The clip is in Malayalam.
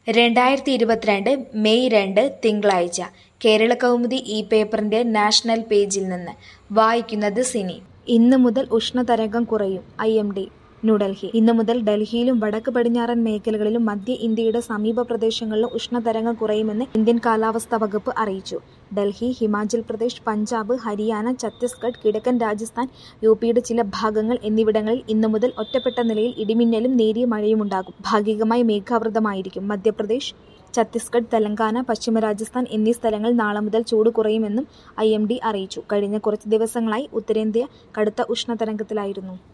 രണ്ടായിരത്തി ഇരുപത്തിരണ്ട് മെയ് രണ്ട് തിങ്കളാഴ്ച കേരള കൗമുദി ഈ പേപ്പറിന്റെ നാഷണൽ പേജിൽ നിന്ന് വായിക്കുന്നത് സിനി ഇന്ന് മുതൽ ഉഷ്ണതരംഗം കുറയും ഐ എം ഡി ന്യൂഡൽഹി ഇന്നു മുതൽ ഡൽഹിയിലും വടക്ക് പടിഞ്ഞാറൻ മേഖലകളിലും മധ്യ ഇന്ത്യയുടെ സമീപ പ്രദേശങ്ങളിലും ഉഷ്ണതരംഗം കുറയുമെന്ന് ഇന്ത്യൻ കാലാവസ്ഥാ വകുപ്പ് അറിയിച്ചു ഡൽഹി ഹിമാചൽ പ്രദേശ് പഞ്ചാബ് ഹരിയാന ഛത്തീസ്ഗഡ് കിഴക്കൻ രാജസ്ഥാൻ യു പിയുടെ ചില ഭാഗങ്ങൾ എന്നിവിടങ്ങളിൽ ഇന്നു മുതൽ ഒറ്റപ്പെട്ട നിലയിൽ ഇടിമിന്നലും നേരിയ മഴയുമുണ്ടാകും ഭാഗികമായി മേഘാവൃതമായിരിക്കും മധ്യപ്രദേശ് ഛത്തീസ്ഗഡ് തെലങ്കാന പശ്ചിമ രാജസ്ഥാൻ എന്നീ സ്ഥലങ്ങളിൽ നാളെ മുതൽ ചൂട് കുറയുമെന്നും ഐ എം ഡി അറിയിച്ചു കഴിഞ്ഞ കുറച്ച് ദിവസങ്ങളായി ഉത്തരേന്ത്യ കടുത്ത ഉഷ്ണതരംഗത്തിലായിരുന്നു